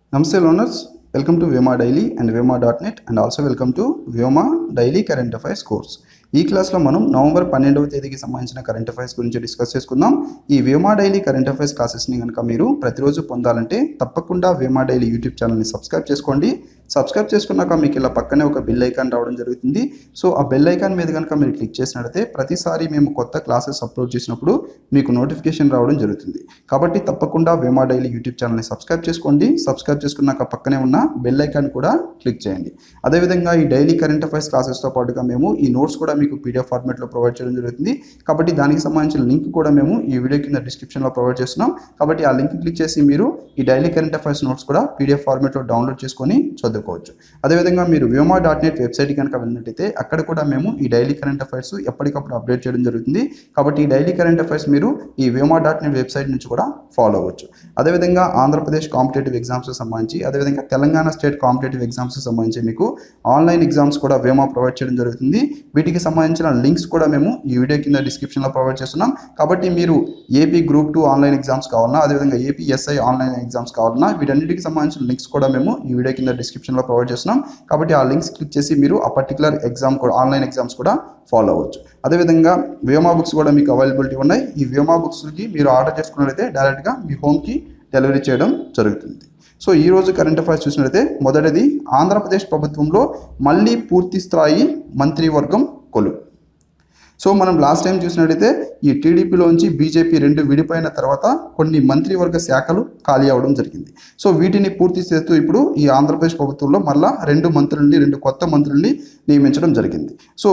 Namaste learners, welcome to Vyoma Daily and Vyoma.net and also welcome to Vyoma Daily Current Affairs course. ఈ క్లాస్లో మనం November పన్నెండవ తేదీకి సంబంధించిన కరెంట్ అఫైర్స్ గురించి డిస్కస్ చేసుకుందాం ఈ వ్యోమా డైలీ కరెంట్ అఫైర్స్ క్లాసెస్ని కనుక మీరు ప్రతిరోజు పొందాలంటే తప్పకుండా వ్యోమా డైలీ యూట్యూబ్ ఛానల్ని సబ్స్క్రైబ్ చేసుకోండి సబ్స్క్రైబ్ చేసుకున్నాక మీకు ఇలా పక్కనే ఒక బెల్ ఐకాన్ రావడం జరుగుతుంది సో ఆ బెల్ ఐకాన్ మీద కనుక మీరు క్లిక్ చేసినట్లయితే ప్రతిసారి మేము కొత్త క్లాసెస్ అప్లోడ్ చేసినప్పుడు మీకు నోటిఫికేషన్ రావడం జరుగుతుంది కాబట్టి తప్పకుండా వేమా డైలీ యూట్యూబ్ ఛానల్ని సబ్స్క్రైబ్ చేసుకోండి సబ్స్క్రైబ్ చేసుకున్నాక పక్కనే ఉన్న బెల్ ఐకాన్ కూడా క్లిక్ చేయండి అదేవిధంగా ఈ డైలీ కరెంట్ అఫైర్స్ క్లాసెస్తో పాటుగా మేము ఈ నోట్స్ కూడా మీకు పీడిఎఫ్ ఫార్మాట్లో ప్రొవైడ్ చేయడం జరుగుతుంది కాబట్టి దానికి సంబంధించిన లింక్ కూడా మేము ఈ వీడియో కింద డిస్క్రిప్షన్లో ప్రొవైడ్ చేస్తున్నాం కాబట్టి ఆ లింక్ క్లిక్ చేసి మీరు ఈ డైలీ కరెంట్ అఫైర్స్ నోట్స్ కూడా పీడిఎఫ్ ఫార్మాట్లో డౌన్లోడ్ చేసుకొని చదువుకోవచ్చు అదేవిధంగా మీరు వ్యోమా డాట్ నెట్ వెబ్సైట్ కనుక వెళ్ళినట్టయితే అక్కడ కూడా మేము ఈ డైలీ కరెంట్ అఫైర్స్ ఎప్పటికప్పుడు అప్డేట్ చేయడం జరుగుతుంది కాబట్టి ఈ డైలీ కరెంట్ అఫైర్స్ మీరు ఈ వ్యోమా డాట్ నెట్ వెబ్సైట్ నుంచి కూడా ఫాలో అవ్వచ్చు అదేవిధంగా ఆంధ్రప్రదేశ్ కాంపిటేటివ్ ఎగ్జామ్స్ సంబంధించి అదేవిధంగా తెలంగాణ స్టేట్ కాంపిటేటివ్ ఎగ్జామ్స్ సంబంధించి మీకు ఆన్లైన్ ఎగ్జామ్స్ కూడా వేమా ప్రొవైడ్ చేయడం జరుగుతుంది వీటికి సంబంధించిన లింక్స్ కూడా మేము ఈ వీడియో కింద డిస్క్రిప్షన్లో ప్రొవైడ్ చేస్తున్నాం కాబట్టి మీరు AP group two online exams కావాలన్నా అదేవిధంగా ఏపీ ఎస్ఐ ఆన్లైన్ ఎగ్జామ్స్ కావాలన్నా వీటన్నిటికి సంబంధించిన లింక్స్ కూడా మేము ఈ వీడియో కింద డిస్క్రిప్షన్లో ప్రొవైడ్ చేస్తున్నాం కాబట్టి ఆ లింక్స్ క్లిక్ చేసి మీరు ఆ పర్టికులర్ ఎగ్జామ్ కూడా ఆన్లైన్ ఎగ్జామ్స్ కూడా ఫాలో అవ్వచ్చు అదేవిధంగా వ్యోమా బుక్స్ కూడా మీకు అవైలబిలిటీ ఉన్నాయి ఈ వ్యోమా బుక్స్కి మీరు ఆర్డర్ చేసుకున్నట్లయితే డైరెక్ట్గా మీ హోమ్కి డెలివరీ చేయడం జరుగుతుంది సో ఈ రోజు కరెంట్ అఫైర్స్ చూసినట్లయితే మొదటిది ఆంధ్రప్రదేశ్ ప్రభుత్వంలో మళ్ళీ పూర్తి స్థాయి మంత్రివర్గం కొలు సో మనం లాస్ట్ టైం చూసినట్టయితే ఈ టీడీపీలోంచి బీజేపీ రెండు విడిపోయిన తర్వాత కొన్ని మంత్రివర్గ శాఖలు ఖాళీ అవ్వడం జరిగింది సో వీటిని పూర్తి చేస్తూ ఇప్పుడు ఈ ఆంధ్రప్రదేశ్ ప్రభుత్వంలో మళ్ళా రెండు మంత్రుల్ని రెండు కొత్త మంత్రుల్ని నియమించడం జరిగింది సో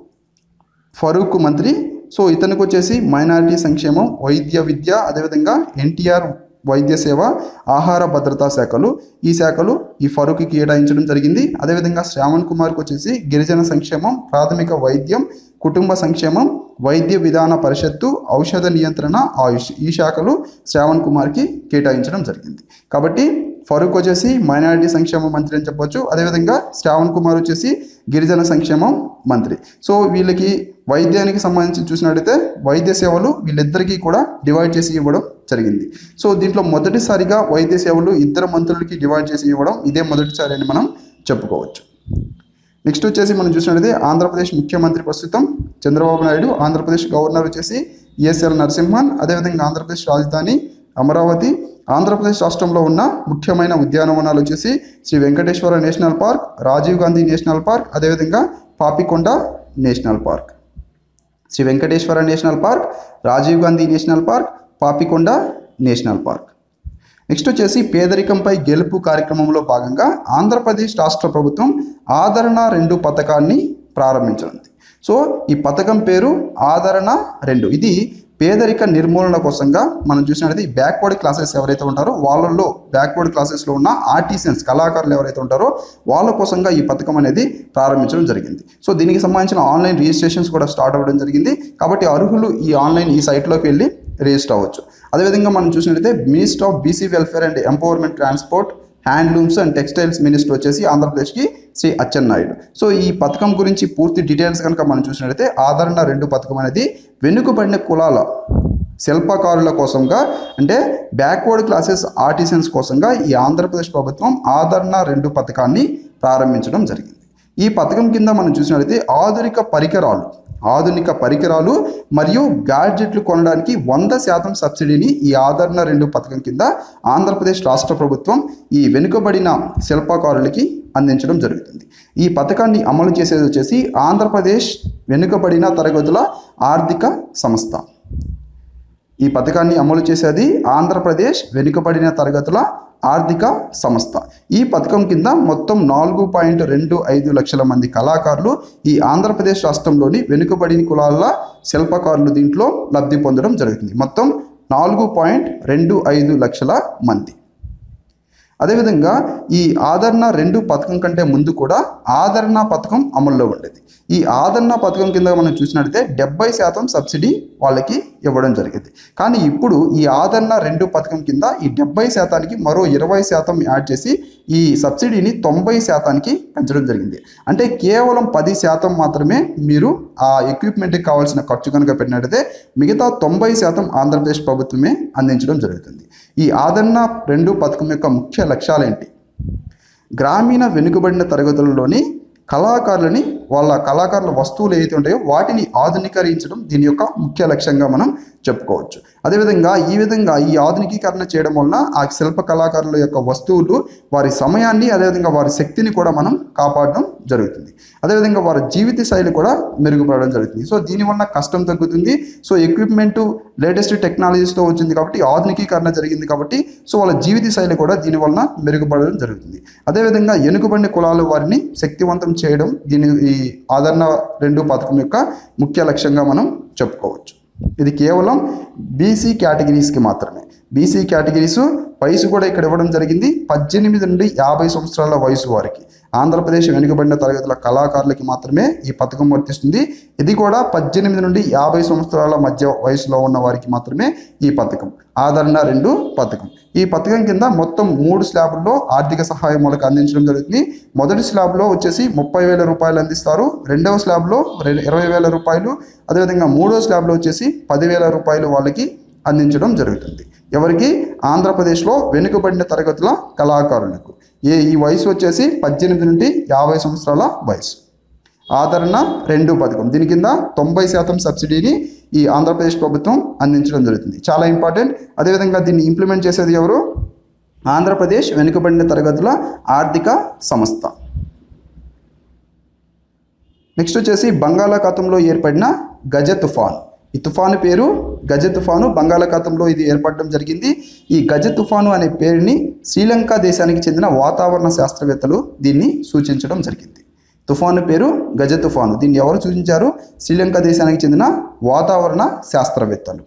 ఫరూక్ మంత్రి సో ఇతనికి వచ్చేసి మైనారిటీ సంక్షేమం వైద్య విద్య అదేవిధంగా ఎన్టీఆర్ వైద్య సేవ ఆహార భద్రతా శాఖలు ఈ శాఖలు ఈ ఫరూక్కి కేటాయించడం జరిగింది అదేవిధంగా శ్రావణ్ కుమార్కి వచ్చేసి గిరిజన సంక్షేమం ప్రాథమిక వైద్యం కుటుంబ సంక్షేమం వైద్య విధాన పరిషత్తు ఔషధ నియంత్రణ ఆయుష్ ఈ శాఖలు శ్రావణ్ కుమార్కి కేటాయించడం జరిగింది కాబట్టి ఫరూక్ వచ్చేసి మైనారిటీ సంక్షేమ మంత్రి అని చెప్పొచ్చు అదేవిధంగా శ్రావణ్ కుమార్ వచ్చేసి గిరిజన సంక్షేమం మంత్రి సో వీళ్ళకి వైద్యానికి సంబంధించి చూసినట్టయితే వైద్య సేవలు వీళ్ళిద్దరికీ కూడా డివైడ్ చేసి ఇవ్వడం జరిగింది సో దీంట్లో మొదటిసారిగా వైద్య సేవలు ఇద్దరు మంత్రులకి డివైడ్ చేసి ఇవ్వడం ఇదే మొదటిసారి అని మనం చెప్పుకోవచ్చు నెక్స్ట్ వచ్చేసి మనం చూసినట్లయితే ఆంధ్రప్రదేశ్ ముఖ్యమంత్రి ప్రస్తుతం చంద్రబాబు నాయుడు ఆంధ్రప్రదేశ్ గవర్నర్ వచ్చేసి ఈఎస్ఎల్ నరసింహన్ అదేవిధంగా ఆంధ్రప్రదేశ్ రాజధాని అమరావతి ఆంధ్రప్రదేశ్ రాష్ట్రంలో ఉన్న ముఖ్యమైన ఉద్యానవనాలు వచ్చేసి Sri Venkateswara national park Rajiv Gandhi national park అదేవిధంగా Papikonda national park Sri Venkateswara national park Rajiv Gandhi national park Papikonda national park next వచ్చేసి పేదరికంపై గెలుపు కార్యక్రమంలో భాగంగా ఆంధ్రప్రదేశ్ రాష్ట్ర ప్రభుత్వం ఆదరణ రెండు పథకాన్ని ప్రారంభించనుంది సో ఈ పథకం పేరు ఆదరణ రెండు ఇది పేదరిక నిర్మూలన కోసంగా మనం చూసినట్లయితే ఈ బ్యాక్వర్డ్ క్లాసెస్ ఎవరైతే ఉంటారో వాళ్ళల్లో బ్యాక్వర్డ్ క్లాసెస్లో ఉన్న ఆర్టిసన్స్ కళాకారులు ఎవరైతే ఉంటారో వాళ్ళ కోసంగా ఈ పథకం అనేది ప్రారంభించడం జరిగింది సో దీనికి సంబంధించిన ఆన్లైన్ రిజిస్ట్రేషన్స్ కూడా స్టార్ట్ అవ్వడం జరిగింది కాబట్టి అర్హులు ఈ ఆన్లైన్ ఈ సైట్లోకి వెళ్ళి రిజిస్టర్ అవ్వచ్చు అదేవిధంగా మనం చూసినట్లయితే minister of BC welfare and empowerment transport handlooms and textiles minister వచ్చేసి ఆంధ్రప్రదేశ్కి శ్రీ అచ్చెన్నాయుడు సో ఈ పథకం గురించి పూర్తి డీటెయిల్స్ కనుక మనం చూసినట్లయితే ఆదరణ రెండు పథకం అనేది వెనుకబడిన కులాల శిల్పకారుల కోసంగా అంటే బ్యాక్వర్డ్ క్లాసెస్ ఆర్టిసన్స్ కోసంగా ఈ ఆంధ్రప్రదేశ్ ప్రభుత్వం ఆదరణ రెండు పథకాన్ని ప్రారంభించడం జరిగింది ఈ పథకం కింద మనం చూసినట్లయితే ఆధునిక పరికరాలు ఆధునిక పరికరాలు మరియు గ్యాడ్జెట్లు కొనడానికి వంద శాతం సబ్సిడీని ఈ ఆదరణ రెండు పథకం కింద ఆంధ్రప్రదేశ్ రాష్ట్ర ప్రభుత్వం ఈ వెనుకబడిన శిల్పకారులకి అందించడం జరుగుతుంది ఈ పథకాన్ని అమలు చేసేది వచ్చేసి ఆంధ్రప్రదేశ్ వెనుకబడిన తరగతుల ఆర్థిక సంస్థ ఈ పథకాన్ని అమలు చేసేది ఆంధ్రప్రదేశ్ వెనుకబడిన తరగతుల ఆర్థిక సంస్థ ఈ పథకం కింద మొత్తం నాలుగు పాయింట్ రెండు ఐదు లక్షల మంది కళాకారులు ఈ ఆంధ్రప్రదేశ్ రాష్ట్రంలోని వెనుకబడిన కులాల శిల్పకారులు దీంట్లో లబ్ధి పొందడం జరుగుతుంది మొత్తం నాలుగు పాయింట్ రెండు ఐదు లక్షల మంది అదేవిధంగా ఈ ఆదరణ రెండు పథకం కంటే ముందు కూడా ఆదరణ పథకం అమల్లో ఉండేది ఈ ఆదరణ పథకం కింద మనం చూసినట్లయితే డెబ్బై శాతం సబ్సిడీ వాళ్ళకి ఇవ్వడం జరిగింది కానీ ఇప్పుడు ఈ ఆదరణ రెండు పథకం కింద ఈ డెబ్బై శాతానికి మరో ఇరవై శాతం యాడ్ చేసి ఈ సబ్సిడీని తొంభై శాతానికి పెంచడం జరిగింది అంటే కేవలం పది శాతం మాత్రమే మీరు ఆ ఎక్విప్మెంట్కి కావాల్సిన ఖర్చు కనుక పెట్టినట్టయితే మిగతా తొంభై శాతం ఆంధ్రప్రదేశ్ ప్రభుత్వమే అందించడం జరుగుతుంది ఈ ఆదరణ రెండు పథకం యొక్క ముఖ్య లక్ష్యాలేంటి గ్రామీణ వెనుకబడిన తరగతులలోని కళాకారులని వాళ్ళ కళాకారుల వస్తువులు ఏవైతే ఉంటాయో వాటిని ఆధునీకరించడం దీని యొక్క ముఖ్య లక్ష్యంగా మనం చెప్పుకోవచ్చు అదేవిధంగా ఈ విధంగా ఈ ఆధునికీకరణ చేయడం వలన ఆ శిల్ప కళాకారుల యొక్క వస్తువులు వారి సమయాన్ని అదేవిధంగా వారి శక్తిని కూడా మనం కాపాడడం జరుగుతుంది అదేవిధంగా వారి జీవిత శైలి కూడా మెరుగుపడడం జరుగుతుంది సో దీనివల్ల కష్టం తగ్గుతుంది సో ఎక్విప్మెంట్ లేటెస్ట్ టెక్నాలజీస్తో వచ్చింది కాబట్టి ఆధునికీకరణ జరిగింది కాబట్టి సో వాళ్ళ జీవిత శైలి కూడా దీనివల్ల మెరుగుపడడం జరుగుతుంది అదేవిధంగా ఎనుకబడిన కులాల వారిని శక్తివంతం చేయడం దీని ఈ ఆదరణ రెండు పథకం యొక్క ముఖ్య లక్ష్యంగా మనం చెప్పుకోవచ్చు ఇది కేవలం బీసీ కేటగిరీస్కి మాత్రమే బీసీ కేటగిరీస్ వయసు కూడా ఇక్కడ ఇవ్వడం జరిగింది పద్దెనిమిది నుండి యాభై సంవత్సరాల వయసు వారికి ఆంధ్రప్రదేశ్ వెనుకబడిన తరగతుల కళాకారులకి మాత్రమే ఈ పథకం వర్తిస్తుంది ఇది కూడా పద్దెనిమిది నుండి యాభై సంవత్సరాల మధ్య వయసులో ఉన్న వారికి మాత్రమే ఈ పథకం ఆదరణ రెండు పథకం ఈ పథకం కింద మొత్తం మూడు స్లాబుల్లో ఆర్థిక సహాయం వాళ్ళకి అందించడం జరుగుతుంది మొదటి స్లాబ్లో వచ్చేసి ముప్పై వేల రూపాయలు అందిస్తారు రెండవ స్లాబ్లో రె- ఇరవై వేల రూపాయలు అదేవిధంగా మూడో స్లాబ్లో వచ్చేసి పదివేల రూపాయలు వాళ్ళకి అందించడం జరుగుతుంది ఎవరికి ఆంధ్రప్రదేశ్లో వెనుకబడిన తరగతుల కళాకారులకు ఏ ఈ వయసు వచ్చేసి పద్దెనిమిది నుండి యాభై సంవత్సరాల వయసు ఆదరణ రెండు పథకం దీని కింద తొంభై శాతం సబ్సిడీని ఈ ఆంధ్రప్రదేశ్ ప్రభుత్వం అందించడం జరుగుతుంది చాలా ఇంపార్టెంట్ అదేవిధంగా దీన్ని ఇంప్లిమెంట్ చేసేది ఎవరు ఆంధ్రప్రదేశ్ వెనుకబడిన తరగతుల ఆర్థిక సంస్థ నెక్స్ట్ వచ్చేసి బంగాళాఖాతంలో ఏర్పడిన గజ తుఫాన్ ఈ తుఫాను పేరు గజ తుఫాను బంగాళాఖాతంలో ఇది ఏర్పడడం జరిగింది ఈ గజ తుఫాను అనే పేరుని శ్రీలంక దేశానికి చెందిన వాతావరణ శాస్త్రవేత్తలు దీన్ని సూచించడం జరిగింది తుఫాను పేరు గజ తుఫాను దీన్ని ఎవరు సూచించారు శ్రీలంక దేశానికి చెందిన వాతావరణ శాస్త్రవేత్తలు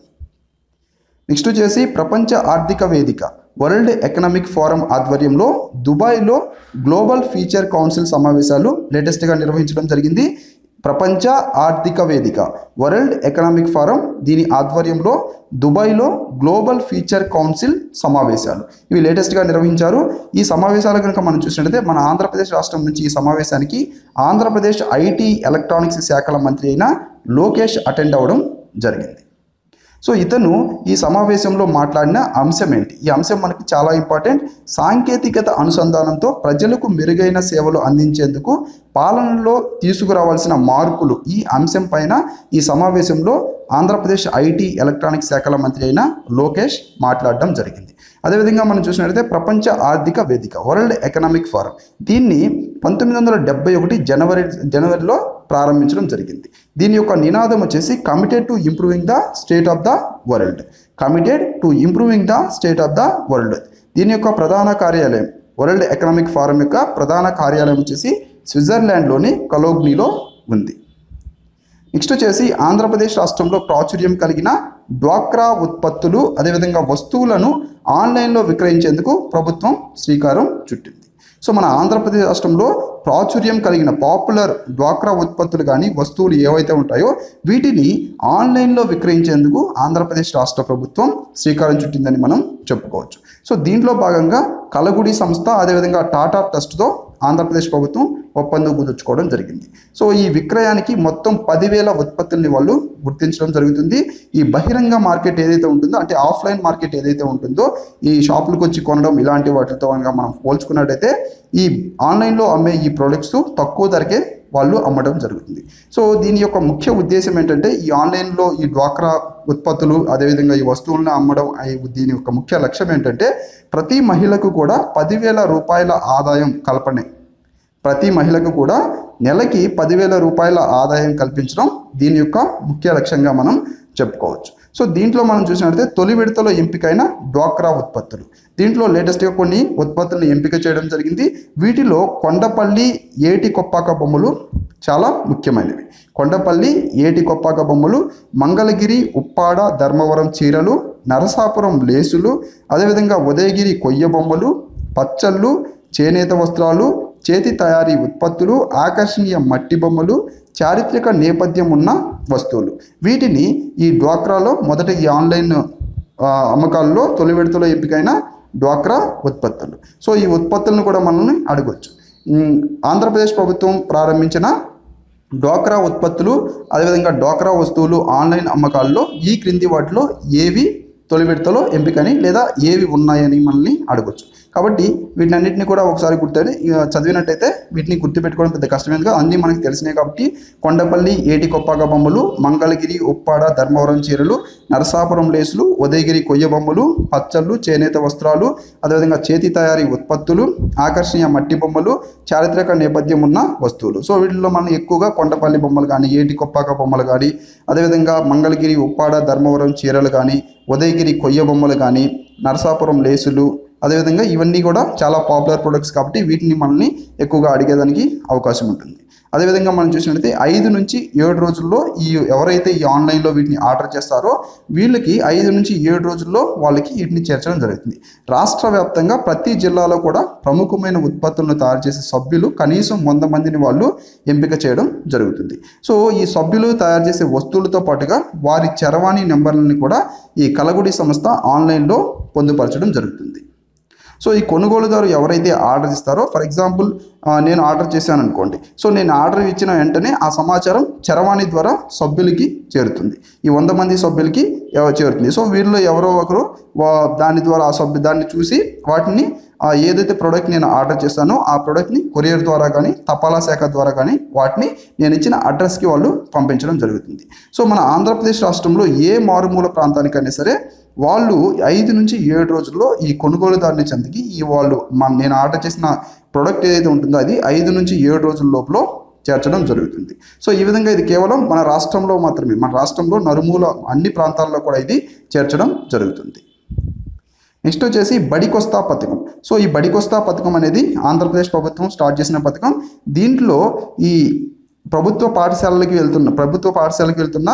నెక్స్ట్ వచ్చేసి ప్రపంచ ఆర్థిక వేదిక వరల్డ్ ఎకనామిక్ ఫోరం ఆధ్వర్యంలో దుబాయ్లో గ్లోబల్ ఫీచర్ కౌన్సిల్ సమావేశాలు లేటెస్ట్గా నిర్వహించడం జరిగింది ప్రపంచ ఆర్థిక వేదిక వరల్డ్ ఎకనామిక్ ఫోరం దీని ఆధ్వర్యంలో దుబాయ్లో గ్లోబల్ ఫీచర్ కౌన్సిల్ సమావేశాలు ఇవి లేటెస్ట్గా నిర్వహించారు ఈ సమావేశాలు కనుక మనం చూసినట్లయితే మన ఆంధ్రప్రదేశ్ రాష్ట్రం నుంచి ఈ సమావేశానికి ఆంధ్రప్రదేశ్ ఐటీ ఎలక్ట్రానిక్స్ శాఖల మంత్రి అయిన లోకేష్ అటెండ్ అవ్వడం జరిగింది సో ఇతను ఈ సమావేశంలో మాట్లాడిన అంశం ఏంటి ఈ అంశం మనకి చాలా ఇంపార్టెంట్ సాంకేతికత అనుసంధానంతో ప్రజలకు మెరుగైన సేవలు అందించేందుకు పాలనలో తీసుకురావాల్సిన మార్పులు ఈ అంశం పైన ఈ సమావేశంలో ఆంధ్రప్రదేశ్ ఐటీ ఎలక్ట్రానిక్స్ శాఖల మంత్రి అయిన లోకేష్ మాట్లాడడం జరిగింది అదేవిధంగా మనం చూసినట్లయితే ప్రపంచ ఆర్థిక వేదిక వరల్డ్ ఎకనామిక్ ఫోరం దీన్ని పంతొమ్మిది వందల డెబ్బై ఒకటి జనవరి జనవరిలో ప్రారంభించడం జరిగింది దీని యొక్క నినాదం వచ్చేసి committed to improving the state of the world committed to improving the state of the world దీని యొక్క ప్రధాన కార్యాలయం వరల్డ్ ఎకనామిక్ ఫోరం యొక్క ప్రధాన కార్యాలయం వచ్చేసి స్విట్జర్లాండ్లోని కలోగ్నీలో ఉంది నెక్స్ట్ వచ్చేసి ఆంధ్రప్రదేశ్ రాష్ట్రంలో ప్రాచుర్యం కలిగిన డ్వాక్రా ఉత్పత్తులు అదేవిధంగా వస్తువులను ఆన్లైన్లో విక్రయించేందుకు ప్రభుత్వం శ్రీకారం చుట్టింది సో మన ఆంధ్రప్రదేశ్ రాష్ట్రంలో ప్రాచుర్యం కలిగిన పాపులర్ డ్వాక్రా ఉత్పత్తులు కానీ వస్తువులు ఏవైతే ఉంటాయో వీటిని ఆన్లైన్లో విక్రయించేందుకు ఆంధ్రప్రదేశ్ రాష్ట్ర ప్రభుత్వం శ్రీకారం చుట్టిందని మనం చెప్పుకోవచ్చు సో దీంట్లో భాగంగా కలగుడి సంస్థ అదేవిధంగా టాటా ట్రస్ట్తో ఆంధ్రప్రదేశ్ ప్రభుత్వం ఒప్పందం కుదుర్చుకోవడం జరిగింది సో ఈ విక్రయానికి మొత్తం పదివేల ఉత్పత్తుల్ని వాళ్ళు గుర్తించడం జరుగుతుంది ఈ బహిరంగ మార్కెట్ ఏదైతే ఉంటుందో అంటే ఆఫ్లైన్ మార్కెట్ ఏదైతే ఉంటుందో ఈ షాపులకు వచ్చి కొనడం ఇలాంటి వాటితో కనుక మనం పోల్చుకున్నట్టయితే ఈ ఆన్లైన్లో అమ్మే ఈ ప్రొడక్ట్స్ తక్కువ ధరకే వాళ్ళు అమ్మడం జరుగుతుంది సో దీని యొక్క ముఖ్య ఉద్దేశం ఏంటంటే ఈ ఆన్లైన్లో ఈ డ్వాక్రా ఉత్పత్తులు అదేవిధంగా ఈ వస్తువులను అమ్మడం అయి- దీని యొక్క ముఖ్య లక్ష్యం ఏంటంటే ప్రతి మహిళకు కూడా పదివేల రూపాయల ఆదాయం కల్పనే ప్రతి మహిళకు కూడా నెలకి పదివేల రూపాయల ఆదాయం కల్పించడం దీని యొక్క ముఖ్య లక్ష్యంగా మనం చెప్పుకోవచ్చు సో దీంట్లో మనం చూసినట్లయితే తొలి విడతలో ఎంపికైన డ్వాక్రా ఉత్పత్తులు దీంట్లో లేటెస్ట్గా కొన్ని ఉత్పత్తులను ఎంపిక చేయడం జరిగింది వీటిలో కొండపల్లి ఏటి కొప్పాక బొమ్మలు చాలా ముఖ్యమైనవి కొండపల్లి ఏటి కొప్పాక బొమ్మలు మంగళగిరి ఉప్పాడ ధర్మవరం చీరలు నరసాపురం లేసులు అదేవిధంగా ఉదయగిరి కొయ్య బొమ్మలు పచ్చళ్ళు చేనేత వస్త్రాలు చేతి తయారీ ఉత్పత్తులు ఆకర్షణీయ మట్టి బొమ్మలు చారిత్రక నేపథ్యం ఉన్న వస్తువులు వీటిని ఈ డ్వాక్రాలో మొదట ఈ ఆన్లైన్ ఆ, అమ్మకాల్లో తొలి విడతలో ఎంపికైన డ్వాక్రా ఉత్పత్తులు సో ఈ ఉత్పత్తులను కూడా మనల్ని అడగొచ్చు ఉమ్, ఆంధ్రప్రదేశ్ ప్రభుత్వం ప్రారంభించిన డ్వాక్రా ఉత్పత్తులు అదేవిధంగా డ్వాక్రా వస్తువులు ఆన్లైన్ అమ్మకాల్లో ఈ క్రింది వాటిలో ఏవి తొలి విడతలో ఎంపికని లేదా ఏవి ఉన్నాయని మనల్ని అడగొచ్చు కాబట్టి వీటినన్నింటినీ కూడా ఒకసారి గుర్తు చదివినట్టయితే వీటిని గుర్తుపెట్టుకోవడం పెద్ద కష్టమేది కాదు అన్నీ మనకి తెలిసినాయి కాబట్టి కొండపల్లి ఏటి కొప్పాక బొమ్మలు మంగళగిరి ఉప్పాడ ధర్మవరం చీరలు నరసాపురం లేసులు ఉదయగిరి కొయ్య బొమ్మలు పచ్చళ్ళు చేనేత వస్త్రాలు అదేవిధంగా చేతి తయారీ ఉత్పత్తులు ఆకర్షణీయ మట్టి బొమ్మలు చారిత్రక నేపథ్యం ఉన్న వస్తువులు సో వీటిలో మనం ఎక్కువగా కొండపల్లి బొమ్మలు కానీ ఏటి కొప్పాక బొమ్మలు కానీ అదేవిధంగా మంగళగిరి ఉప్పాడ ధర్మవరం చీరలు కానీ ఉదయగిరి కొయ్య బొమ్మలు కానీ నరసాపురం లేసులు అదేవిధంగా ఇవన్నీ కూడా చాలా పాపులర్ ప్రొడక్ట్స్ కాబట్టి వీటిని మనల్ని ఎక్కువగా అడిగేదానికి అవకాశం ఉంటుంది అదేవిధంగా మనం చూసినట్లయితే ఐదు నుంచి ఏడు రోజుల్లో ఈ ఎవరైతే ఈ ఆన్లైన్లో వీటిని ఆర్డర్ చేస్తారో వీళ్ళకి ఐదు నుంచి ఏడు రోజుల్లో వాళ్ళకి వీటిని చేర్చడం జరుగుతుంది రాష్ట్ర వ్యాప్తంగా ప్రతి జిల్లాలో కూడా ప్రముఖమైన ఉత్పత్తులను తయారు చేసే సభ్యులు కనీసం వంద మందిని వాళ్ళు ఎంపిక చేయడం జరుగుతుంది సో ఈ సభ్యులు తయారు చేసే వస్తువులతో పాటుగా వారి చరవాణి నెంబర్లను కూడా ఈ కలగుడి సంస్థ ఆన్లైన్లో పొందుపరచడం జరుగుతుంది సో ఈ కొనుగోలుదారు ఎవరైతే ఆర్డర్ ఇస్తారో ఫర్ ఎగ్జాంపుల్ నేను ఆర్డర్ చేశాను అనుకోండి సో నేను ఆర్డర్ ఇచ్చిన వెంటనే ఆ సమాచారం చరవాణి ద్వారా సభ్యులకి చేరుతుంది ఈ వంద మంది సభ్యులకి ఎవ- చేరుతుంది సో వీళ్ళు ఎవరో ఒకరు వా- దాని ద్వారా ఆ సభ్యు దాన్ని చూసి వాటిని ఆ ఏదైతే ప్రోడక్ట్ నేను ఆర్డర్ చేస్తానో ఆ ప్రోడక్ట్ని కొరియర్ ద్వారా కానీ తపాలా శాఖ ద్వారా కానీ వాటిని నేను ఇచ్చిన అడ్రస్కి వాళ్ళు పంపించడం జరుగుతుంది సో మన ఆంధ్రప్రదేశ్ రాష్ట్రంలో ఏ మారుమూల ప్రాంతానికైనా సరే వాళ్ళు ఐదు నుంచి ఏడు రోజుల్లో ఈ కొనుగోలుదారుని చెందికి ఈ వాళ్ళు మన నేను ఆర్డర్ చేసిన ప్రోడక్ట్ ఏదైతే ఉంటుందో అది ఐదు నుంచి ఏడు రోజుల లోపల చేర్చడం జరుగుతుంది సో ఈ విధంగా ఇది కేవలం మన రాష్ట్రంలో మాత్రమే మన రాష్ట్రంలో నలుమూల అన్ని ప్రాంతాల్లో కూడా ఇది చేర్చడం జరుగుతుంది నెక్స్ట్ వచ్చేసి బడికొస్తా పథకం సో ఈ బడికొస్తా పథకం అనేది ఆంధ్రప్రదేశ్ ప్రభుత్వం స్టార్ట్ చేసిన పథకం దీంట్లో ఈ ప్రభుత్వ పాఠశాలలకి వెళ్తున్న ప్రభుత్వ పాఠశాలకు వెళ్తున్న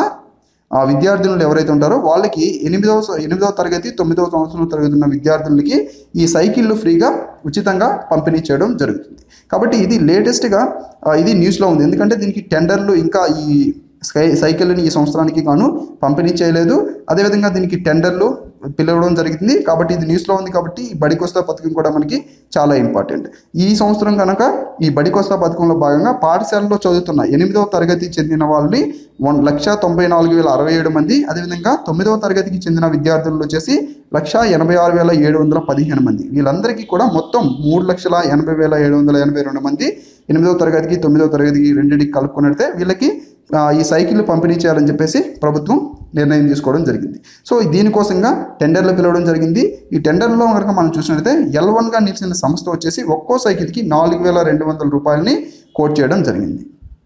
ఆ విద్యార్థినులు ఎవరైతే ఉంటారో వాళ్ళకి ఎనిమిదవ స- ఎనిమిదవ తరగతి తొమ్మిదవ సంవత్సరం తరగతి ఉన్న విద్యార్థులకి ఈ సైకిళ్ళు ఫ్రీగా ఉచితంగా పంపిణీ చేయడం జరుగుతుంది కాబట్టి ఇది లేటెస్ట్గా ఆ, ఇది న్యూస్లో ఉంది ఎందుకంటే దీనికి టెండర్లు ఇంకా ఈ స్కై సైకిల్ని ఈ సంవత్సరానికి గాను పంపిణీ చేయలేదు అదేవిధంగా దీనికి టెండర్లు పిలవడం జరిగింది కాబట్టి ఇది న్యూస్లో ఉంది కాబట్టి ఈ బడికొస్తా పథకం కూడా మనకి చాలా ఇంపార్టెంట్ ఈ సంవత్సరం కనుక ఈ బడికొస్తా పథకంలో భాగంగా పాఠశాలలో చదువుతున్న ఎనిమిదవ తరగతి చెందిన వాళ్ళని వన్ లక్ష తొంభై నాలుగు వేల అరవై ఏడు మంది అదేవిధంగా తొమ్మిదవ తరగతికి చెందిన విద్యార్థులు వచ్చేసి లక్ష ఎనభై ఆరు వేల ఏడు వందల పదిహేను మంది వీళ్ళందరికీ కూడా మొత్తం మూడు లక్షల ఎనభై వేల ఏడు వందల ఎనభై రెండు మంది ఎనిమిదవ తరగతికి తొమ్మిదవ తరగతికి రెండింటికి కలుపుకున్నట్టే వీళ్ళకి ఆ, ఈ సైకిల్ పంపిణీ చేయాలని చెప్పేసి ప్రభుత్వం నిర్ణయం తీసుకోవడం జరిగింది సో దీనికోసంగా టెండర్లు పిలవడం జరిగింది ఈ టెండర్లో కనుక మనం చూసినట్లయితే ఎల్ వన్గా నిలిచిన సంస్థ వచ్చేసి ఒక్కో సైకిల్కి నాలుగు వేల రెండు వందల రూపాయలని కోట్ చేయడం జరిగింది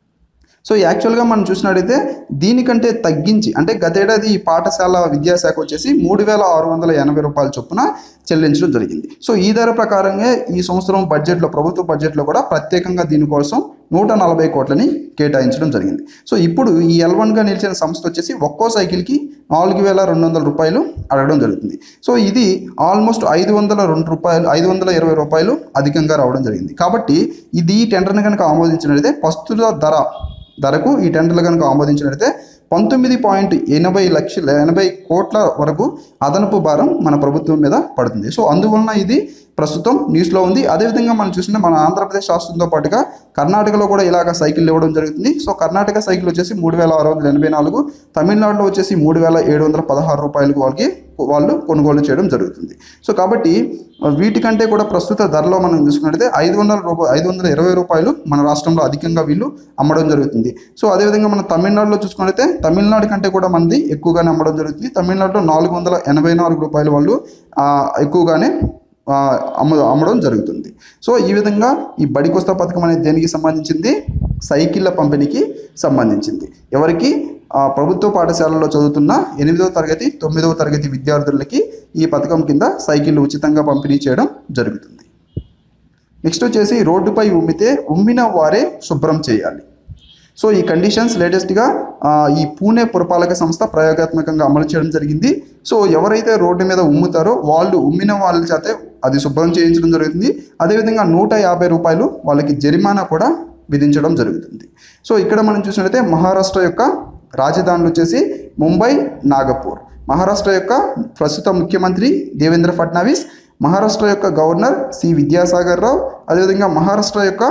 సో యాక్చువల్గా మనం చూసినట్టయితే దీనికంటే తగ్గించి అంటే గతేడాది ఈ పాఠశాల విద్యాశాఖ వచ్చేసి మూడు వేల ఆరు వందల ఎనభై రూపాయల చొప్పున చెల్లించడం జరిగింది సో ఈ ధర ప్రకారంగా ఈ సంవత్సరం బడ్జెట్లో ప్రభుత్వ బడ్జెట్లో కూడా ప్రత్యేకంగా దీనికోసం నూట నలభై కోట్లని కేటాయించడం జరిగింది సో ఇప్పుడు ఈ ఎల్ వన్గా నిలిచిన సంస్థ వచ్చేసి ఒక్కో సైకిల్కి నాలుగు వేల రెండు వందల రూపాయలు అడగడం జరుగుతుంది సో ఇది ఆల్మోస్ట్ ఐదు వందల రెండు రూపాయలు ఐదు వందల ఇరవై రూపాయలు అధికంగా రావడం జరిగింది కాబట్టి ఇది ఈ టెండర్ని కనుక ఆమోదించినట్లయితే ప్రస్తుత ధర ధరకు ఈ టెండర్లు కనుక ఆమోదించినట్లయితే పంతొమ్మిది పాయింట్ ఎనభై లక్షల ఎనభై కోట్ల వరకు అదనపు భారం మన ప్రభుత్వం మీద పడుతుంది సో అందువలన ఇది ప్రస్తుతం న్యూస్లో ఉంది అదేవిధంగా మనం చూసిన మన ఆంధ్రప్రదేశ్ రాష్ట్రంతో పాటుగా కర్ణాటకలో కూడా ఇలాగ సైకిల్ ఇవ్వడం జరుగుతుంది సో కర్ణాటక సైకిల్ వచ్చేసి మూడు వేల ఆరు వందల ఎనభై నాలుగు తమిళనాడులో వచ్చేసి మూడు వేల ఏడు వందల పదహారు రూపాయలకు వాళ్ళకి వాళ్ళు కొనుగోలు చేయడం జరుగుతుంది సో కాబట్టి ఆ, వీటికంటే కూడా ప్రస్తుత ధరలో మనం చూసుకున్నట్లయితే ఐదు వందల రూపాయలు ఐదు వందల ఇరవై రూపాయలు మన రాష్ట్రంలో అధికంగా వీళ్ళు అమ్మడం జరుగుతుంది సో అదేవిధంగా మనం తమిళనాడులో చూసుకున్నట్లయితే తమిళనాడు కంటే కూడా మంది ఎక్కువగానే అమ్మడం జరుగుతుంది తమిళనాడులో నాలుగు వందల ఎనభై నాలుగు రూపాయలు వాళ్ళు ఆ, ఎక్కువగానే ఆ, అమ్మ అమ్మడం జరుగుతుంది సో ఈ విధంగా ఈ బడికొస్తా పథకం అనేది దేనికి సంబంధించింది సైకిళ్ళ పంపిణీకి సంబంధించింది ఎవరికి ఆ, ప్రభుత్వ పాఠశాలలో చదువుతున్న ఎనిమిదవ తరగతి తొమ్మిదవ తరగతి విద్యార్థులకి ఈ పథకం కింద సైకిళ్ళు ఉచితంగా పంపిణీ చేయడం జరుగుతుంది నెక్స్ట్ వచ్చేసి రోడ్డుపై ఉమ్మితే ఉమ్మిన వారే శుభ్రం చేయాలి సో ఈ కండిషన్స్ లేటెస్ట్గా ఆ, ఈ పూణే పురపాలక సంస్థ ప్రయోగాత్మకంగా అమలు చేయడం జరిగింది సో ఎవరైతే రోడ్డు మీద ఉమ్ముతారో వాళ్ళు ఉమ్మిన వాళ్ళ చేతే అది శుభ్రం చేయించడం జరుగుతుంది అదేవిధంగా నూట యాభై రూపాయలు వాళ్ళకి జరిమానా కూడా విధించడం జరుగుతుంది సో ఇక్కడ మనం చూసినట్లయితే మహారాష్ట్ర యొక్క రాజధానులు వచ్చేసి ముంబై నాగపూర్ మహారాష్ట్ర యొక్క ప్రస్తుత ముఖ్యమంత్రి దేవేంద్ర ఫడ్నవీస్ మహారాష్ట్ర యొక్క గవర్నర్ సి విద్యాసాగర్ రావు అదేవిధంగా మహారాష్ట్ర యొక్క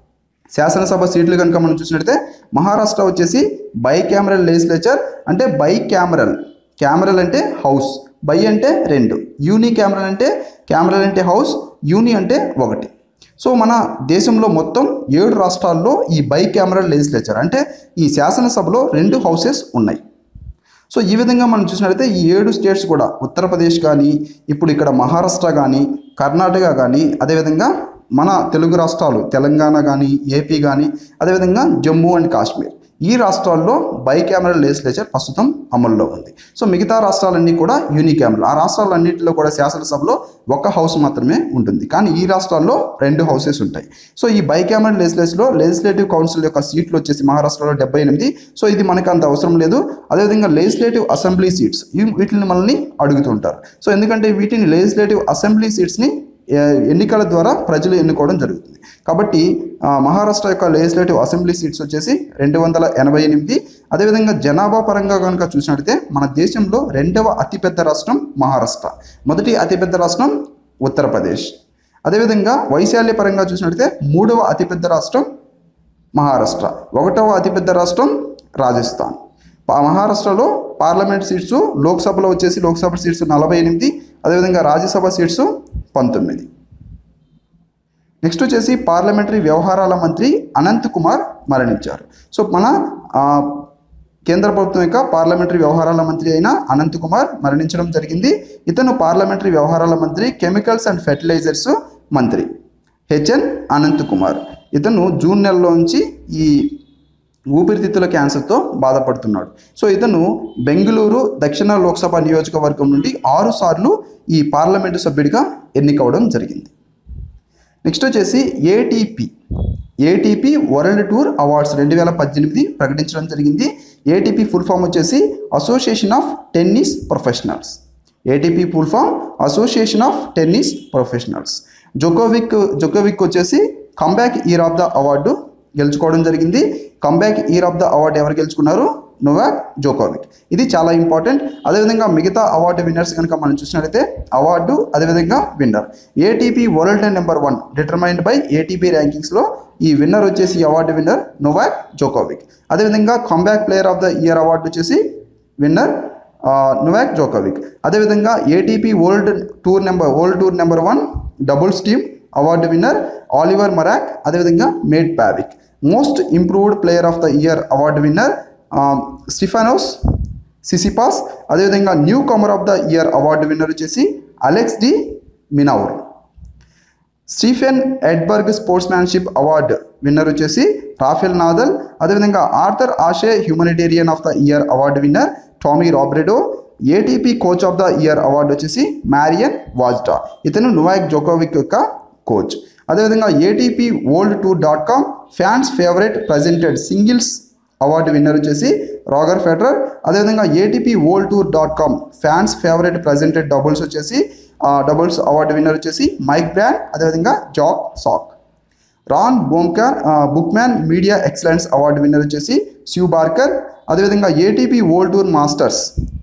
శాసనసభ సీట్లు కనుక మనం చూసినట్లయితే మహారాష్ట్ర వచ్చేసి బై క్యామరల్ లెజిస్లేచర్ అంటే బై క్యామరల్ క్యామరల్ అంటే హౌస్ బై అంటే రెండు యూని క్యామరల్ అంటే క్యామరల్ అంటే హౌస్ యూని అంటే ఒకటి సో మన దేశంలో మొత్తం ఏడు రాష్ట్రాల్లో ఈ బై కెమెరల్ లెజిస్లేచర్ అంటే ఈ శాసనసభలో రెండు హౌసెస్ ఉన్నాయి సో ఈ విధంగా మనం చూసినట్లయితే ఈ ఏడు స్టేట్స్ కూడా ఉత్తరప్రదేశ్ కానీ ఇప్పుడు ఇక్కడ మహారాష్ట్ర కానీ కర్ణాటక కానీ అదేవిధంగా మన తెలుగు రాష్ట్రాలు తెలంగాణ కానీ ఏపీ కానీ అదేవిధంగా జమ్మూ అండ్ కాశ్మీర్ ఈ రాష్ట్రాల్లో బై కెమెరల్ లెజిస్లేచర్ ప్రస్తుతం అమల్లో ఉంది సో మిగతా రాష్ట్రాలన్నీ కూడా యూని కెమెరల్ ఆ రాష్ట్రాలన్నింటిలో కూడా శాసనసభలో ఒక హౌస్ మాత్రమే ఉంటుంది కానీ ఈ రాష్ట్రాల్లో రెండు హౌసెస్ ఉంటాయి సో ఈ బై కెమెరల్ లెజిస్లేషన్లో లెజిస్లేటివ్ కౌన్సిల్ యొక్క సీట్లు వచ్చేసి మహారాష్ట్రలో డెబ్బై ఎనిమిది సో ఇది మనకు అంత అవసరం లేదు అదేవిధంగా లెజిస్లేటివ్ అసెంబ్లీ సీట్స్ వీటిని మనల్ని అడుగుతుంటారు సో ఎందుకంటే వీటిని లెజిస్లేటివ్ అసెంబ్లీ సీట్స్ని ఏ, ఎన్నికల ద్వారా ప్రజలు ఎన్నుకోవడం జరుగుతుంది కాబట్టి ఆ, మహారాష్ట్ర యొక్క లెజిస్లేటివ్ అసెంబ్లీ సీట్స్ వచ్చేసి రెండు వందల ఎనభై ఎనిమిది అదేవిధంగా జనాభా పరంగా కనుక చూసినట్లయితే మన దేశంలో రెండవ అతిపెద్ద రాష్ట్రం మహారాష్ట్ర మొదటి అతిపెద్ద రాష్ట్రం ఉత్తరప్రదేశ్ అదేవిధంగా వైశాల్య పరంగా చూసినట్లయితే మూడవ అతిపెద్ద రాష్ట్రం మహారాష్ట్ర ఒకటవ అతిపెద్ద రాష్ట్రం రాజస్థాన్ పా- మహారాష్ట్రలో పార్లమెంట్ సీట్స్ లోక్సభలో వచ్చేసి లోక్సభ సీట్స్ నలభై ఎనిమిది అదేవిధంగా రాజ్యసభ సీట్స్ పంతొమ్మిది నెక్స్ట్ వచ్చేసి పార్లమెంటరీ వ్యవహారాల మంత్రి అనంత్ కుమార్ మరణించారు సో మన ఆ, కేంద్ర ప్రభుత్వం యొక్క పార్లమెంటరీ వ్యవహారాల మంత్రి అయిన అనంత్ కుమార్ మరణించడం జరిగింది ఇతను పార్లమెంటరీ వ్యవహారాల మంత్రి కెమికల్స్ అండ్ ఫెర్టిలైజర్స్ మంత్రి హెచ్ఎన్ అనంత్ కుమార్ ఇతను జూన్ నెలలో నుంచి ఈ ఊపిరితిత్తుల క్యాన్సర్తో బాధపడుతున్నాడు సో ఇతను బెంగళూరు దక్షిణ లోక్సభ నియోజకవర్గం నుండి ఆరు సార్లు ఈ పార్లమెంటు సభ్యుడిగా ఎన్నికవడం జరిగింది నెక్స్ట్ వచ్చేసి ATP ATP world tour awards రెండు వేల పద్దెనిమిది ప్రకటించడం జరిగింది ఏటీపీ ఫుల్ ఫామ్ వచ్చేసి association of tennis professionals ATP full form association of tennis professionals Djokovic Djokovic వచ్చేసి comeback year of the award గెలుచుకోవడం జరిగింది comeback year of the award ఎవరు గెలుచుకున్నారు నోవాక్ జోకోవిక్ ఇది చాలా ఇంపార్టెంట్ అదేవిధంగా మిగతా అవార్డు విన్నర్స్ కనుక మనం చూసినట్లయితే అవార్డు అదేవిధంగా winner ATP world number one determined by ATP ర్యాంకింగ్స్లో ఈ విన్నర్ వచ్చేసి అవార్డు విన్నర్ నోవాక్ జోకోవిక్ అదేవిధంగా comeback player of the year award వచ్చేసి విన్నర్ నోవాక్ జోకోవిక్ అదేవిధంగా ATP world tour number world tour number one doubles team award winner Oliver Marach అదేవిధంగా Mate Pavic most improved player of the year award winner Stefanos Tsitsipas అదేవిధంగా newcomer of the year award winner వచ్చేసి Alex D మినౌర్ Stephen Edberg sportsmanship award winner వచ్చేసి Rafael Nadal అదేవిధంగా Arthur Ashe humanitarian of the year award winner Tommy Robredo ATP coach of the year award వచ్చేసి Marian Vajda ఇతను Novak Djokovic యొక్క coach అదేవిధంగా ATP world tour dot com fans favourite presented singles award winner వచ్చేసి Roger Federer అదేవిధంగా ATP world tour dot com fans favourite presented doubles వచ్చేసి doubles award winner వచ్చేసి Mike Bryan అదేవిధంగా Jack సాక్ రాన్ బోమ్కాన్ Bookman media excellence award winner వచ్చేసి Shiv Barker అదేవిధంగా ATP world tour masters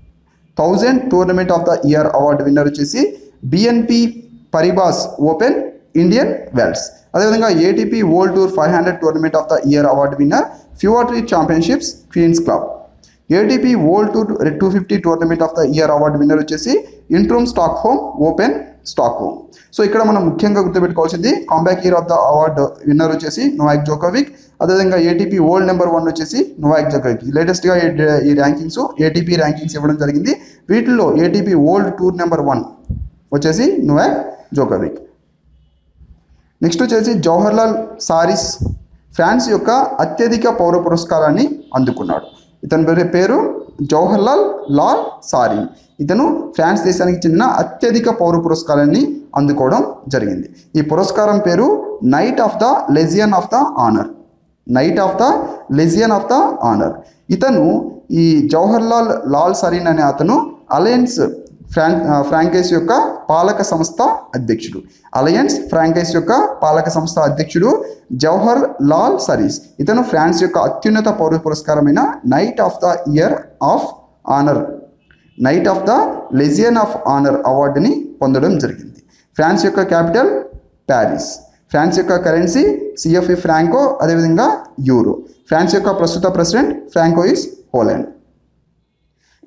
thousand tournament of the year award winner వచ్చేసి BNP Paribas Open Indian Wells అదేవిధంగా ATP world tour five hundred tournament of the year award winner Fevertree championships Queen's club ATP world tour two fifty tournament of the year award winner వచ్చేసి Intrum Stockholm Open Stockholm so ఇక్కడ మనం ముఖ్యంగా గుర్తుపెట్టుకోవాల్సింది comeback year of the award winner వచ్చేసి Novak Djokovic అదేవిధంగా ATP world number one వచ్చేసి Novak Djokovic లేటెస్ట్గా ఈ ర్యాంకింగ్స్ ఏటీపీ ర్యాంకింగ్స్ ఇవ్వడం జరిగింది వీటిల్లో ATP world tour number one వచ్చేసి నోవాక్ జోకోవిక్ నెక్స్ట్ వచ్చేసి జవహర్లాల్ సారిస్ ఫ్రాన్స్ యొక్క అత్యధిక పౌర పురస్కారాన్ని అందుకున్నాడు ఇతని పేరు పేరు జవహర్లాల్ లాల్ సారి ఇతను ఫ్రాన్స్ దేశానికి చెందిన అత్యధిక పౌర పురస్కారాన్ని అందుకోవడం జరిగింది ఈ పురస్కారం పేరు knight of the legion of the honour knight of the legion of the honour ఇతను ఈ జవహర్లాల్ లాల్ సరీన్ అనే అతను అలయన్స్ ఫ్రాంక్ ఫ్రాంకైస్ యొక్క పాలక సంస్థ అధ్యక్షుడు అలయన్స్ ఫ్రాంకైస్ యొక్క పాలక సంస్థ అధ్యక్షుడు జవహర్ లాల్ సరీస్ ఇతను ఫ్రాన్స్ యొక్క అత్యున్నత పౌర పురస్కారమైన knight of the year of honour knight of the legion of honour అవార్డుని పొందడం జరిగింది ఫ్రాన్స్ యొక్క క్యాపిటల్ ప్యారిస్ ఫ్రాన్స్ యొక్క కరెన్సీ సిఎఫ్ఈ ఫ్రాంకో అదేవిధంగా యూరో ఫ్రాన్స్ యొక్క ప్రస్తుత president Francois Hollande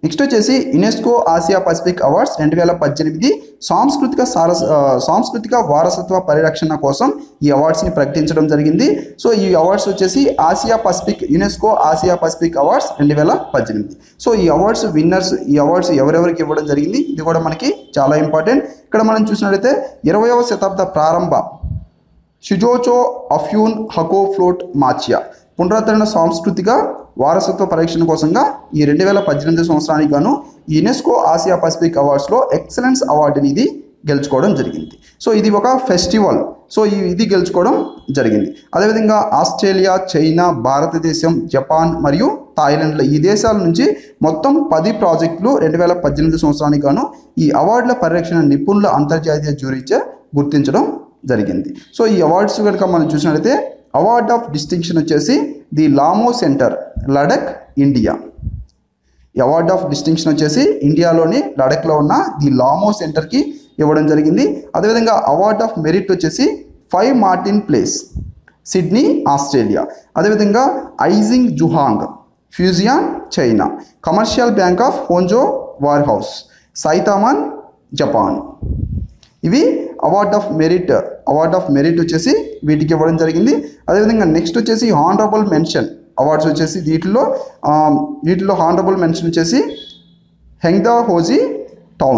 next వచ్చేసి యునెస్కో ఆసియా పసిఫిక్ అవార్డ్స్ రెండు వేల పద్దెనిమిది సాంస్కృతిక సారస ఆ, సాంస్కృతిక వారసత్వ పరిరక్షణ కోసం ఈ అవార్డ్స్ని ప్రకటించడం జరిగింది సో ఈ అవార్డ్స్ వచ్చేసి Asia Pacific UNESCO Asia Pacific awards రెండు వేల పద్దెనిమిది సో ఈ అవార్డ్స్ విన్నర్స్ ఈ అవార్డ్స్ ఎవరెవరికి ఇవ్వడం జరిగింది ఇది కూడా మనకి చాలా ఇంపార్టెంట్ ఇక్కడ మనం చూసినట్లయితే ఇరవయవ శతాబ్ద ప్రారంభ షిజోచో అఫ్యూన్ హకో ఫ్లోట్ మాచియా పునరుద్ధరణ సాంస్కృతిక వారసత్వ పరీక్షణ కోసంగా ఈ రెండు వేల పద్దెనిమిది సంవత్సరానికి గాను యునెస్కో ఆసియా పసిఫిక్ అవార్డ్స్లో ఎక్సలెన్స్ అవార్డుని ఇది గెలుచుకోవడం జరిగింది సో ఇది ఒక ఫెస్టివల్ సో ఈ ఇది గెలుచుకోవడం జరిగింది అదేవిధంగా ఆస్ట్రేలియా చైనా భారతదేశం జపాన్ మరియు థాయిలాండ్ల ఈ దేశాల నుంచి మొత్తం పది ప్రాజెక్టులు రెండు వేల పద్దెనిమిది సంవత్సరానికి గాను ఈ అవార్డుల పరిరక్షణ నిపుణుల అంతర్జాతీయ జ్యూరీచే గుర్తించడం జరిగింది సో ఈ అవార్డ్స్ కనుక మనం చూసినట్లయితే అవార్డ్ ఆఫ్ డిస్టింక్షన్ వచ్చేసి the Lamo centre Ladakh India ఈ అవార్డ్ ఆఫ్ డిస్టింక్షన్ వచ్చేసి ఇండియాలోని లడఖ్లో ఉన్న ది లామో సెంటర్కి ఇవ్వడం జరిగింది అదేవిధంగా అవార్డ్ ఆఫ్ మెరిట్ వచ్చేసి five Martin Place Sydney Australia అదేవిధంగా Aijing Zhuang Fujian China commercial bank of Honjo warehouse Saitama Japan ఇవి award of merit award of merit వచ్చేసి వీటికి ఇవ్వడం జరిగింది అదేవిధంగా నెక్స్ట్ వచ్చేసి హానరబుల్ మెన్షన్ అవార్డ్స్ వచ్చేసి వీటిలో ఆ, వీటిలో హానరబుల్ మెన్షన్ వచ్చేసి హెంగ్దా హోజీ టౌన్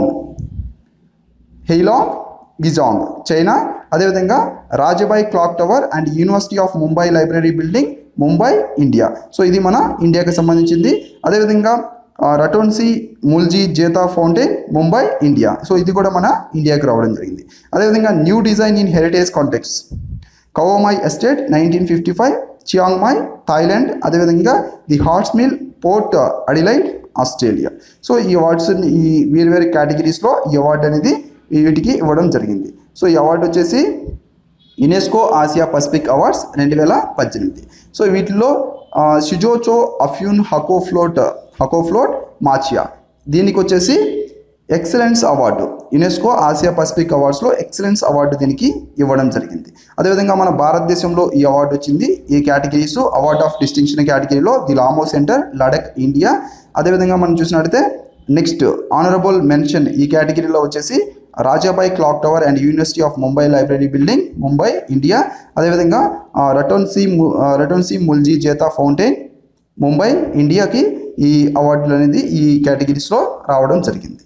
హెయిలాంగ్ గిజాంగ్ చైనా అదేవిధంగా Rajabai clock tower and university of Mumbai library building Mumbai India so ఇది మన ఇండియాకి సంబంధించింది అదేవిధంగా ఆ, Ratansi Mulji Jetha fountain Mumbai India so ఇది కూడా మన ఇండియాకి రావడం జరిగింది అదేవిధంగా new design in heritage context Kaomai estate nineteen fifty five Chiang Mai Thailand అదేవిధంగా the Hart's mill Port Adelaide Australia so ఈ అవార్డ్స్ ఈ వేరు వేరు కేటగిరీస్లో ఈ అవార్డు అనేది వీటికి ఇవ్వడం జరిగింది సో ఈ అవార్డు వచ్చేసి యునెస్కో ఆసియా పసిఫిక్ అవార్డ్స్ రెండు వేల పద్దెనిమిది సో వీటిలో ఆ, షిజోచో అఫ్యూన్ హకోఫ్లోట్ హకోఫ్లోట్ మాచియా దీనికి వచ్చేసి excellence award UNESCO Asia Pacific అవార్డ్స్లో ఎక్సలెన్స్ అవార్డు దీనికి ఇవ్వడం జరిగింది అదేవిధంగా మన భారతదేశంలో ఈ అవార్డు వచ్చింది ఈ కేటగిరీస్ అవార్డ్ ఆఫ్ డిస్టింక్షన్ కేటగిరీలో the Lamo centre Ladakh India అదేవిధంగా మనం చూసినట్లయితే నెక్స్ట్ ఆనరబుల్ మెన్షన్ ఈ కేటగిరీలో వచ్చేసి Rajabai clock tower and university of Mumbai library building Mumbai India అదేవిధంగా ఆ, రటోన్సీ ము- ఆ, రటోన్సీ ముల్జీ జేతా ఫౌంటైన్ ముంబై ఇండియాకి ఈ అవార్డులు అనేది ఈ కేటగిరీస్లో రావడం జరిగింది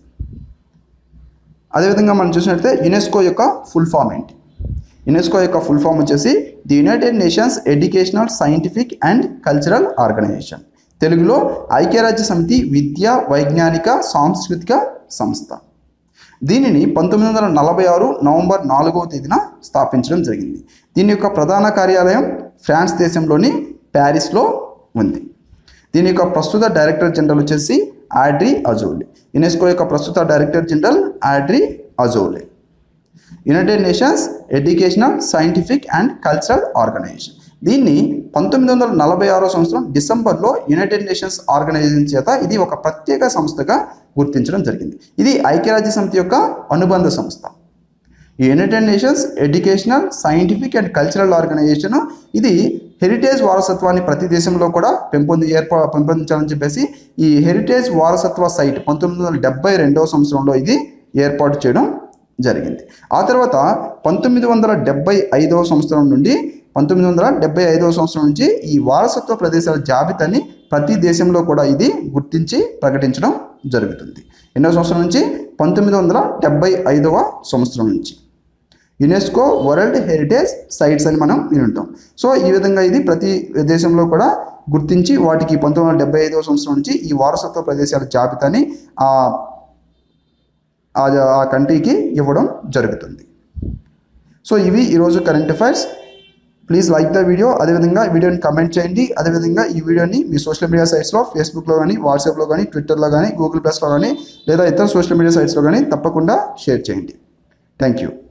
అదేవిధంగా మనం చూసినట్లయితే యునెస్కో యొక్క ఫుల్ ఫామ్ ఏంటి యునెస్కో యొక్క ఫుల్ ఫామ్ వచ్చేసి the United Nations educational scientific and cultural organisation తెలుగులో ఐక్యరాజ్య సమితి విద్యా వైజ్ఞానిక సాంస్కృతిక సంస్థ దీనిని పంతొమ్మిది వందల నలభై ఆరు నవంబర్ నాలుగవ తేదీన స్థాపించడం జరిగింది దీని యొక్క ప్రధాన కార్యాలయం ఫ్రాన్స్ దేశంలోని ప్యారిస్లో ఉంది దీని యొక్క ప్రస్తుత డైరెక్టర్ జనరల్ వచ్చేసి ఆడ్రీ అజోలే యునెస్కో యొక్క ప్రస్తుత director general Audrey Azoulay United Nations educational scientific and cultural organisation దీన్ని పంతొమ్మిది వందల నలభై ఆరో సంవత్సరం డిసెంబర్లో యునైటెడ్ నేషన్స్ ఆర్గనైజేషన్ చేత ఇది ఒక ప్రత్యేక సంస్థగా గుర్తించడం జరిగింది ఇది ఐక్యరాజ్య సమితి యొక్క అనుబంధ సంస్థ ఈ United Nations educational scientific and cultural organisation ఇది హెరిటేజ్ వారసత్వాన్ని ప్రతి దేశంలో కూడా పెంపొంది ఏర్పా పెంపొందించాలని చెప్పేసి ఈ హెరిటేజ్ వారసత్వ సైట్ పంతొమ్మిది వందల డెబ్బై రెండవ సంవత్సరంలో ఇది ఏర్పాటు చేయడం జరిగింది ఆ తర్వాత పంతొమ్మిది వందల డెబ్బై ఐదవ సంవత్సరం నుండి పంతొమ్మిది వందల డెబ్బై ఐదవ సంవత్సరం నుంచి ఈ వారసత్వ ప్రదేశాల జాబితాని ప్రతి దేశంలో కూడా ఇది గుర్తించి ప్రకటించడం జరుగుతుంది ఎన్నో సంవత్సరం నుంచి పంతొమ్మిది వందల డెబ్బై ఐదవ సంవత్సరం నుంచి యునెస్కో వరల్డ్ హెరిటేజ్ సైట్స్ అని మనం వినుంటాం సో ఈ విధంగా ఇది ప్రతి దేశంలో కూడా గుర్తించి వాటికి పంతొమ్మిది వందల డెబ్బై ఐదవ సంవత్సరం నుంచి ఈ వారసత్వ ప్రదేశాల జాబితాని ఆ ఆ- ఆ కంట్రీకి ఇవ్వడం జరుగుతుంది సో ఇవి ఈరోజు current affairs please like the video అదేవిధంగా ఈ వీడియోని కమెంట్ చేయండి అదేవిధంగా ఈ వీడియోని మీ సోషల్ మీడియా సైట్స్లో ఫేస్బుక్లో కానీ వాట్సాప్లో కానీ ట్విట్టర్లో కానీ గూగుల్ ప్లస్లో కానీ లేదా ఇతర సోషల్ మీడియా సైట్స్లో కానీ తప్పకుండా షేర్ చేయండి థ్యాంక్ యూ